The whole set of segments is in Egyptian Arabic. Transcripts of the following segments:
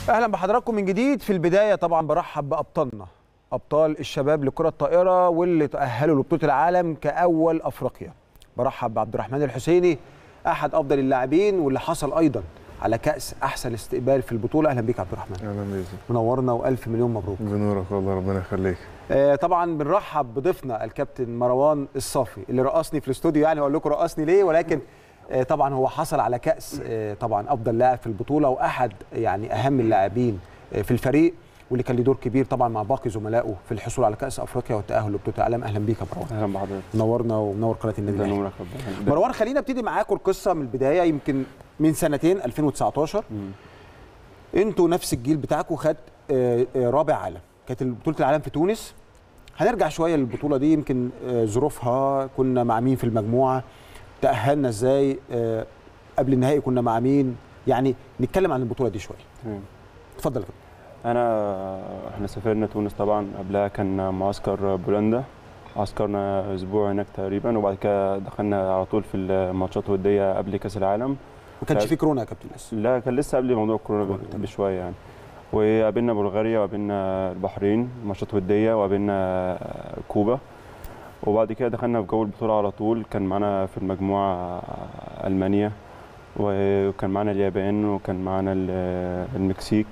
اهلا بحضراتكم من جديد في البدايه طبعا برحب بابطالنا ابطال الشباب لكره الطائره واللي تاهلوا لبطوله العالم كاول افريقيا برحب بعبد الرحمن الحسيني احد افضل اللاعبين واللي حصل ايضا على كاس احسن استقبال في البطوله اهلا بيك عبد الرحمن اهلا بيك منورنا والف مليون مبروك بنورك والله ربنا يخليك آه طبعا بنرحب بضيفنا الكابتن مروان الصافي اللي رقصني في الاستوديو يعني اقول لكم رقصني ليه ولكن آه طبعا هو حصل على كاس آه طبعا افضل لاعب في البطوله واحد يعني اهم اللاعبين آه في الفريق واللي كان له دور كبير طبعا مع باقي زملائه في الحصول على كاس افريقيا والتاهل لبطوله العالم اهلا بيك يا مروان اهلا بحضرتك منورنا ومنور قناه النادي ده الاهلي نورك ربنا مروان خلينا ابتدي معاكم القصه من البدايه يمكن من سنتين 2019 مم. انتوا نفس الجيل بتاعكم خد آه، آه، رابع عالم كانت بطوله العالم في تونس هنرجع شويه للبطوله دي يمكن آه، ظروفها كنا مع مين في المجموعه تاهلنا ازاي آه، قبل النهائي كنا مع مين يعني نتكلم عن البطوله دي شويه تمام اتفضل يا كابتن. انا احنا سافرنا تونس طبعا قبلها كان معسكر بولندا عسكرنا اسبوع هناك تقريبا وبعد كده دخلنا على طول في الماتشات الوديه قبل كاس العالم ما كانش لا. في كورونا يا كابتن لسه لا كان لسه قبل موضوع الكورونا كورونا، ب- تمام. بشويه يعني وقابلنا بلغاريا وقابلنا البحرين ماتشات وديه وقابلنا كوبا وبعد كده دخلنا في جو البطوله على طول كان معانا في المجموعه المانيا وكان معانا اليابان وكان معانا ال- المكسيك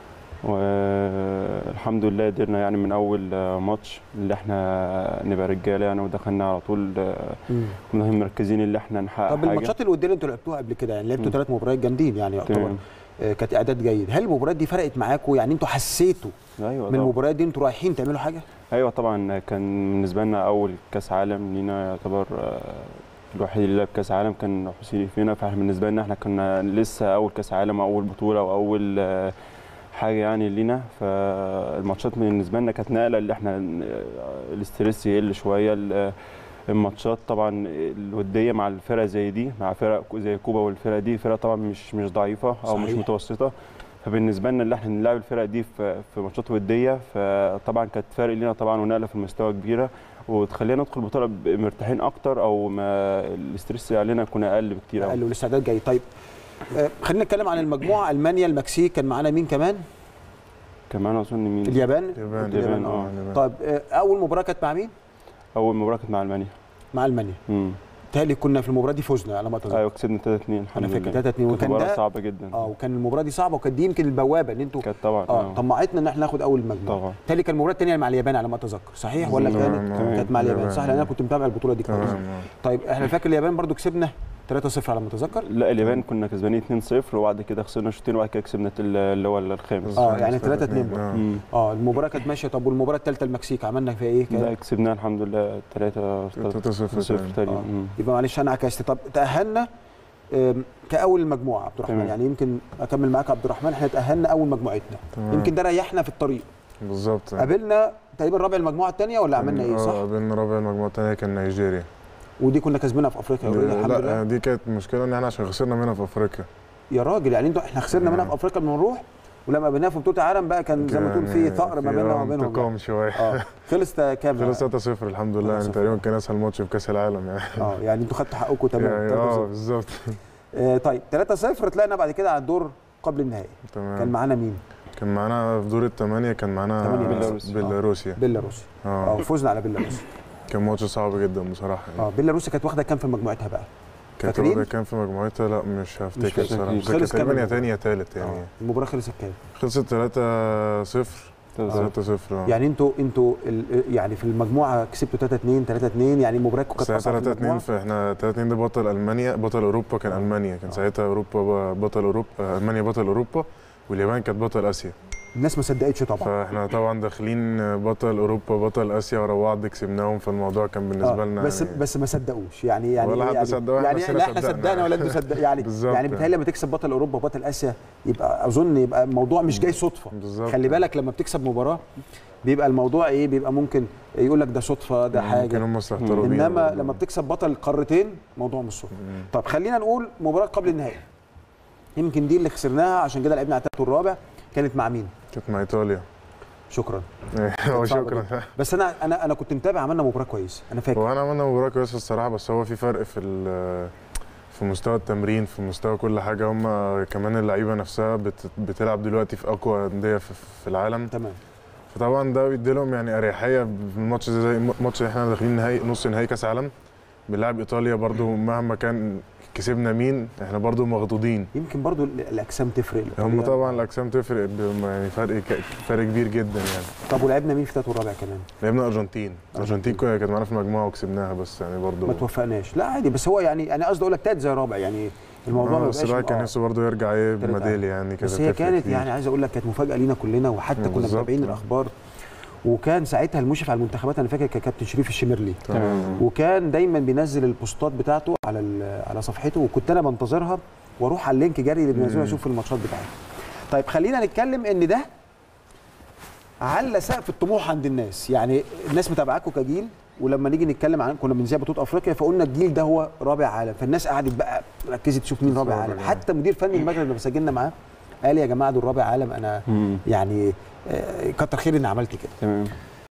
والحمد لله قدرنا يعني من اول ماتش اللي احنا نبقى رجاله يعني ودخلنا على طول كنا مركزين اللي احنا نحقق طب حاجه الماتشات الوديه اللي انتوا لعبتوها قبل كده يعني لعبتوا مم. ثلاث مباريات جامدين يعني يعتبر تمام آه، كانت اعداد جيد هل المباريات دي فرقت معاكم يعني انتوا حسيتوا ايوه من طبعا. المباريات دي انتوا رايحين تعملوا حاجه ايوه طبعا كان بالنسبه لنا اول كاس عالم لينا يعتبر آه، الوحيد اللي لعب كاس عالم كان حسيني فينا فاحنا بالنسبه لنا احنا كنا لسه اول كاس عالم او اول بطوله واول آه، حاجه يعني لينا فالماتشات بالنسبه لنا كانت نقله اللي احنا آه، الاستريس يقل شويه ال- الماتشات طبعا الوديه مع الفرق زي دي مع فرق زي كوبا والفرق دي فرق طبعا مش مش ضعيفه او مش صحيح. متوسطه فبالنسبه لنا اللي احنا نلعب الفرق دي في في ماتشات وديه فطبعا كانت فارق لينا طبعا ونقله في المستوى كبيره وتخلينا ندخل البطوله ب- مرتاحين اكتر او ما الاستريس اللي علينا يكون اقل بكتير أوي. قالوا الاستعداد جاي طيب آه، خلينا نتكلم عن المجموعه المانيا المكسيك كان معانا مين كمان كمان اظن مين اليابان اليابان اليابان، اه آه. اليابان. طيب آه، اول مباراه كانت مع مين اول مباراه كانت مع المانيا مع المانيا امم تهيألي كنا في المباراه دي فزنا على ما اتذكر ايوه كسبنا 3 2 الحمد انا لله فاكر 3 2 كانت وكان مباراه ده صعبه جدا اه وكان المباراه دي صعبه وكانت دي يمكن البوابه ان انتوا كانت طبعا اه آه. طمعتنا ان احنا ناخد اول مجموعه طبعا تهيألي كان المباراه الثانيه مع اليابان على ما اتذكر صحيح ولا تمام، كانت آه. كانت مع اليابان اليابان. صح لان انا كنت متابع البطوله دي كويس تمام آه. طيب احنا فاكر اليابان برضو كسبنا 3-0 على ما اتذكر لا اليابان كنا كسبانين 2-0 وبعد كده خسرنا شوطين وبعد كده كسبنا ال- اللي هو الخامس آه، يعني ثلاثة 3-2 اتنين، برضه. آه. مم. اه المباراه كانت ماشيه طب والمباراه الثالثه المكسيك عملنا فيها ايه لا كان كسبناها الحمد لله 3 3 0 0 تاني. تقريبا آه. مم. يبقى معلش انا عكست طب تاهلنا آم، كاول المجموعه عبد الرحمن تمام. يعني يمكن اكمل معاك عبد الرحمن احنا تاهلنا اول مجموعتنا تمام. يمكن ده ريحنا في الطريق بالظبط قابلنا تقريبا رابع المجموعه الثانيه ولا عملنا ايه اه صح قابلنا رابع المجموعه الثانيه كان نيجيريا ودي كنا كسبنا في افريقيا already الحمد لا لله دي كانت مشكله ان احنا عشان خسرنا منها في افريقيا يا راجل يعني انتوا احنا خسرنا منها آه. في افريقيا لما نروح ولما قابلناها في بطوله العالم بقى كان زي ما تقول في يعني ثأر ما في بيننا آه وما بينهم انتقام شويه اه خلص تا- كام خلص 3 0 الحمد لله يعني 3-0. تقريبا كان اسهل ماتش في كاس العالم يعني اه يعني انتوا خدتوا حقكم تمام يعني 3-0. اه بالظبط آه طيب 3-0 طلعنا بعد كده على الدور قبل النهائي كان تمام معانا مين؟ كان معانا في دور الثمانيه كان معانا تمانية بيلاروس. بيلاروسيا بيلاروسي اه اه فزنا على بيلاروسي كان ماتش صعب جدا بصراحه يعني. اه بيلاروسي كانت واخده كام في مجموعتها بقى؟ كانت فاكرين؟ واخده كان في مجموعتها لا مش هفتكر فاكر. الصراحه خلص بس كانت كام تقريبا يا المباراة؟ تاني يا تالت يعني آه. المباراه خلصت كام؟ خلصت 3 0 3 0 يعني انتوا انتوا ال- يعني في المجموعه كسبتوا 3 2 3 2 يعني مباراتكم كانت ساعتها اصعب في 3 2 المجموعه فاحنا 3 2 ده بطل المانيا بطل اوروبا كان المانيا كان آه. ساعتها اوروبا بطل اوروبا آه، المانيا بطل اوروبا واليابان كانت بطل اسيا الناس ما صدقتش طبعا فاحنا طبعا داخلين بطل اوروبا بطل اسيا ورا بعض كسبناهم فالموضوع كان بالنسبه آه لنا بس يعني بس ما صدقوش يعني يعني ولا حد يعني صدق وإحنا يعني نفسنا لا احنا صدقنا. صدقنا ولا انتوا صدق يعني بالظبط يعني بيتهيألي لما تكسب بطل اوروبا وبطل اسيا يبقى اظن يبقى الموضوع مش جاي صدفه بالظبط خلي بالك لما بتكسب مباراه بيبقى الموضوع ايه بيبقى ممكن يقول لك ده صدفه ده ممكن حاجه هم استهتروا بينا انما برضه. لما بتكسب بطل قارتين موضوع مش صدفه مم. طب خلينا نقول مباراه قبل النهائي يمكن دي اللي خسرناها عشان كده لعبنا على الثالث والرابع كانت مع مين كانت مع ايطاليا شكرا هو صعبة شكرا بس انا انا انا كنت متابع عملنا مباراه كويسه انا فاكر هو انا عملنا مباراه كويسه الصراحه بس هو في فرق في ال- في مستوى التمرين في مستوى كل حاجه هم كمان اللعيبه نفسها بت- بتلعب دلوقتي في اقوى انديه في, في العالم تمام فطبعا ده بيدي لهم يعني اريحيه في الماتش زي زي الماتش اللي احنا داخلين نهائي نص نهائي كاس عالم بنلعب ايطاليا برضو مهما كان كسبنا مين احنا برضو مخضوضين يمكن برضو ال- الاجسام تفرق هم طبعا الاجسام تفرق ب- يعني فرق ك- فرق كبير جدا يعني طب ولعبنا مين في الثالث والرابع كمان لعبنا الارجنتين الارجنتين أرجنتين. كانت معانا في المجموعه وكسبناها بس يعني برضو ما توفقناش لا عادي بس هو يعني انا قصدي اقول لك تالت زي رابع يعني الموضوع آه، ما بس بقاش الواحد كان آه. نفسه برضه يرجع ايه تالت بميداليه يعني كده بس هي تفرق كانت كتير. يعني عايز اقول لك كانت مفاجاه لينا كلنا وحتى آه، كنا بالظبط. متابعين الاخبار وكان ساعتها المشرف على المنتخبات انا فاكر كان كابتن شريف الشمرلي تمام وكان دايما بينزل البوستات بتاعته على ال- على صفحته وكنت انا بنتظرها واروح على اللينك جري اللي بينزله مم. اشوف الماتشات بتاعته طيب خلينا نتكلم ان ده على سقف الطموح عند الناس يعني الناس متابعاكم كجيل ولما نيجي نتكلم عن كنا بنذيع بطوله افريقيا فقلنا الجيل ده هو رابع عالم فالناس قعدت بقى ركزت تشوف مين رابع رابع عالم عالم. حتى مدير فني المغرب لما سجلنا معاه قال يا جماعه دول رابع عالم انا مم. يعني آه، كتر خير اني عملت كده تمام